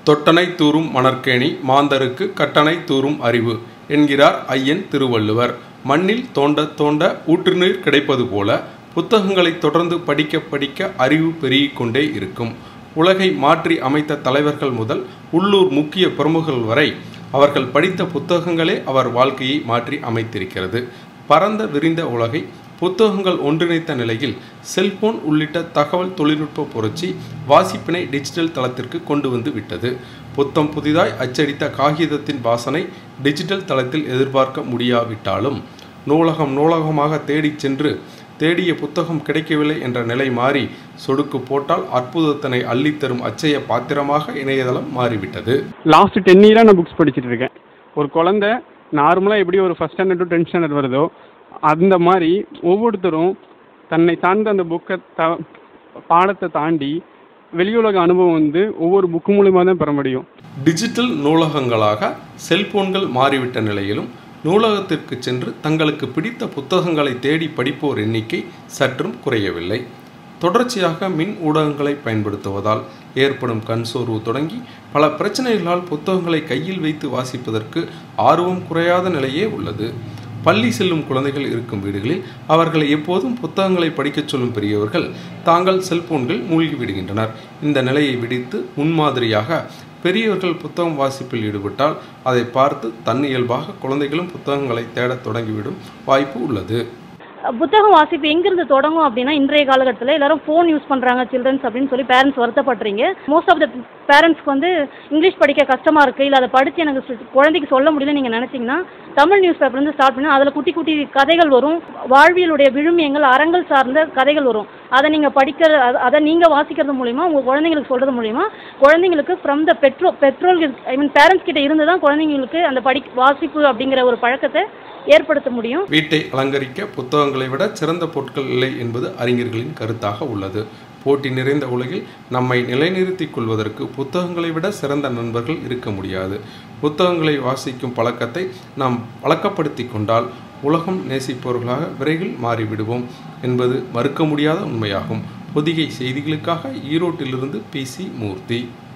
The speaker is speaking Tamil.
தொட்டனை தூறும் மணற்கேணி மாந்தருக்கு கட்டணை தூறும் அறிவு என்கிறார் ஐயன் திருவள்ளுவர் மண்ணில் தோண்ட தோண்ட ஊற்றுநீர் கிடைப்பது போல புத்தகங்களை தொடர்ந்து படிக்க படிக்க அறிவு பெருகிக் கொண்டே இருக்கும் உலகை மாற்றி அமைத்த தலைவர்கள் முதல் உள்ளூர் முக்கிய பிரமுகர்கள் வரை அவர்கள் படித்த புத்தகங்களே அவர் வாழ்க்கையை மாற்றி அமைத்திருக்கிறது பரந்த விரிந்த உலகை புத்தகங்கள் ஒன்றிணைத்த நிலையில் செல்போன் உள்ளிட்ட தகவல் தொழில்நுட்ப புரட்சி வாசிப்பினை டிஜிட்டல் தளத்திற்கு கொண்டு வந்து விட்டது புத்தம் புதிதாய் அச்சடித்த காகிதத்தின் வாசனை டிஜிட்டல் தளத்தில் எதிர்பார்க்க முடியாவிட்டாலும் நூலகம் நூலகமாக தேடிச் சென்று தேடிய புத்தகம் கிடைக்கவில்லை என்ற நிலை மாறி சொடுக்கு போட்டால் அற்புதத்தினை அள்ளித்தரும் அச்சய பாத்திரமாக இணையதளம் மாறிவிட்டது லாஸ்ட் டென் இயராக நான் புக்ஸ் படிச்சுட்டு இருக்கேன் ஒரு குழந்தை நார்மலாக எப்படி ஒரு first standard to tenth standard வருதோ அந்த மாதிரி ஒவ்வொருத்தரும் தன்னை சார்ந்த அந்த புக்கை த பாடத்தை தாண்டி வெளியுலக அனுபவம் வந்து ஒவ்வொரு புக்கு மூலிமா தான் பெற முடியும் டிஜிட்டல் நூலகங்களாக செல்போன்கள் மாறிவிட்ட நிலையிலும் நூலகத்திற்கு சென்று தங்களுக்கு பிடித்த புத்தகங்களை தேடி படிப்போர் எண்ணிக்கை சற்றும் குறையவில்லை தொடர்ச்சியாக மின் ஊடகங்களை பயன்படுத்துவதால் ஏற்படும் கண் சோர்வு தொடங்கி பல பிரச்சனைகளால் புத்தகங்களை கையில் வைத்து வாசிப்பதற்கு ஆர்வம் குறையாத நிலையே உள்ளது பள்ளி செல்லும் குழந்தைகள் இருக்கும் வீடுகளில் அவர்களை எப்போதும் புத்தகங்களை படிக்கச் சொல்லும் பெரியவர்கள் தாங்கள் செல்போன்கள் மூழ்கி விடுகின்றனர் இந்த நிலையை விடுத்து முன்மாதிரியாக பெரியவர்கள் புத்தகம் வாசிப்பில் ஈடுபட்டால் அதை பார்த்து தன்னியல்பாக குழந்தைகளும் புத்தகங்களை தேடத் தொடங்கிவிடும் வாய்ப்பு உள்ளது புத்தகம் வாசிப்பு எங்கிருந்து தொடங்கும் அப்படின்னா இன்றைய காலகட்டத்தில் எல்லாரும் ஃபோன் யூஸ் பண்ணுறாங்க சில்ட்ரன்ஸ் அப்படின்னு சொல்லி பேரண்ட்ஸ் வருத்தப்படுறீங்க மோஸ்ட் ஆஃப் த பேரண்ட்ஸ்க்கு வந்து இங்கிலீஷ் படிக்க கஷ்டமாக இருக்குது இல்லை அதை படித்து எனக்கு சு- குழந்தைக்கு சொல்ல முடியல நீங்கள் நினச்சிங்கன்னா தமிழ் நியூஸ் பேப்பர்லேருந்து ஸ்டார்ட் பண்ணி அதில் குட்டி குட்டி கதைகள் வரும் வாழ்வியலுடைய விழுமியங்கள் அறங்கள் சார்ந்த கதைகள் வரும் அதை நீங்கள் படிக்கிற அத- அதை நீங்கள் வாசிக்கிறது மூலிமா உங்கள் குழந்தைங்களுக்கு சொல்கிறது மூலிமா குழந்தைங்களுக்கு from the petro petrol I mean parents கிட்ட இருந்து தான் குழந்தைங்களுக்கு அந்த படி வாசிப்பு அப்படிங்கிற ஒரு பழக்கத்தை ஏற்படுத்த முடியும் வீட்டை அலங்கரிக்க புத்தகங்களை விட சிறந்த பொருட்கள் இல்லை என்பது அறிஞர்களின் கருத்தாக உள்ளது போட்டி நிறைந்த உலகில் நம்மை நிலைநிறுத்திக் கொள்வதற்கு புத்தகங்களை விட சிறந்த நண்பர்கள் இருக்க முடியாது புத்தகங்களை வாசிக்கும் பழக்கத்தை நாம் பழக்கப்படுத்தி கொண்டால் உலகம் நேசிப்பவர்களாக விரைவில் மாறிவிடுவோம் என்பது மறுக்க முடியாத உண்மையாகும் பொதிகை செய்திகளுக்காக ஈரோட்டிலிருந்து பி சி மூர்த்தி